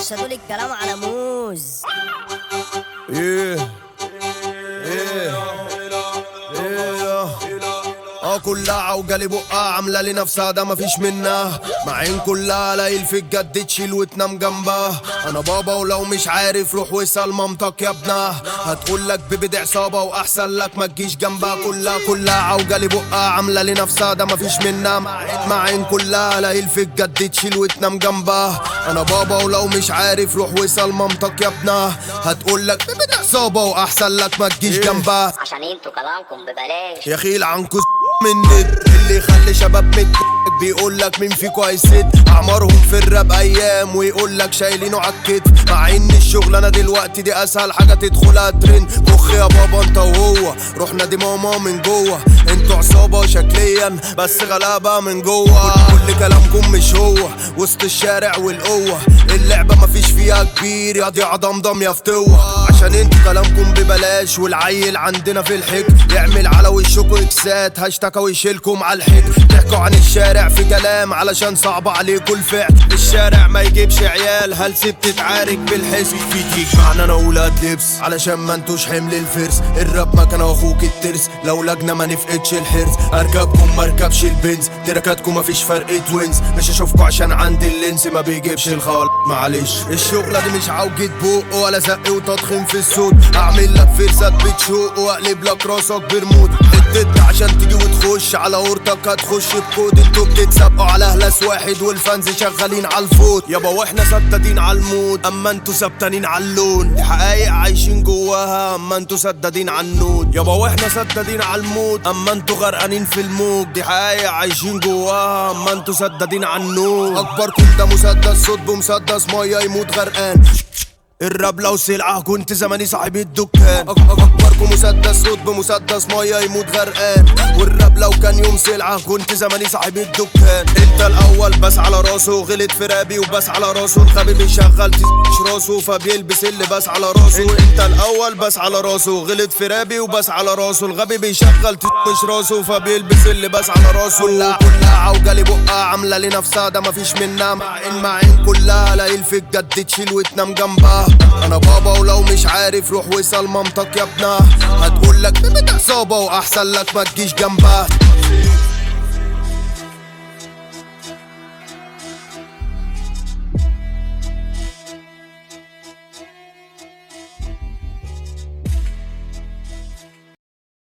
شادول الكلام على موز ايه ايه ايه اه كلها عوجلي بقها عامله لنفسها ده مفيش منها مع عين كلها قليل في الجد تشيل وتنام جنبها انا بابا ولو مش عارف روح واسال مامتك يا ابنها هتقول لك ببدع عصابه واحسن لك ما تجيش جنبها كلها كلها عوجلي بقها عامله لنفسها ده مفيش منها مع عين مع عين كلها قليل في الجد تشيل وتنام جنبها انا بابا ولو مش عارف روح واسال مامتك يا ابنها هتقول لك ببدع عصابه واحسن لك ما تجيش جنبها عشان انتوا كلامكم ببلاش يا خيل عنكو من النت اللي يخلي شباب مت بيقول لك مين فيكو هيسد اعمارهم في الراب ايام ويقول لك شايلينه عالكتف مع ان الشغلانه دلوقتي دي اسهل حاجه تدخلها ترند كخ يا بابا انت وهو رحنا دي ماما من جوه انتوا عصابه شكليا بس غلابه من جوه كل كلامكم مش هو وسط الشارع والقوه اللعبه مفيش فيها كبير يا دي عضمضم يا فتوه عشان انتوا كلامكم ببلاش والعيل عندنا في الحك يعمل على وشكوا اكسات هاشتاج ويشيلكم على الحك تحكوا عن الشارع في كلام علشان صعب عليكم الفعل الشارع ما يجيبش عيال هلس بتتعارك بالحس في تيك معنا انا ولاد لبس علشان ما انتوش حمل الفرس الراب مكان اخوك الترس لو لجنه ما نفقدش الحرز اركبكم ما اركبش البنز تركاتكم مفيش فرق توينز مش اشوفكوا عشان عندي اللينس ما بيجيبش الخال معلش الشغله دي مش عوجة بوق ولا زق وتضخيم في الصوت اعمل لك فرصه بتشوق واقلب لك راسك برموت اديت عشان تيجي وتخش على اورتك هتخش بكود انتوا بتتسابقوا على هلاس واحد والفانز شغالين على الفوت يابا واحنا سدادين على المود اما انتوا ثبتانين على اللون دي حقايق عايشين جواها اما انتوا سدادين على النود يابا واحنا سدادين على المود اما انتوا غرقانين في الموج دي حقايق عايشين جواها اما انتوا سدادين على النود اكبركم ده مسدس صوت بمسدس ميه يموت غرقان الراب لو سلعة كنت زماني صاحب الدكان أك- أك- أكبركم مسدس صوت بمسدس مية يموت غرقان والراب لو كان يوم سلعة كنت زماني صاحب الدكان انت الأول بس على راسه غلط في رابي وبس على راسه الغبي بيشغل تش راسه فبيلبس اللي بس على راسه انت الأول بس على راسه غلط في رابي وبس على راسه الغبي بيشغل تش راسه فبيلبس اللي بس على راسه كلها كلها عوجلي بقها عاملة لنفسها ده مفيش منها مع ان مع ان كلها قليل في الجد تشيل وتنام جنبها انا بابا ولو مش عارف روح واسال مامتك يا ابنها هتقول لك ببدع عصابه واحسن لك ما تجيش جنبها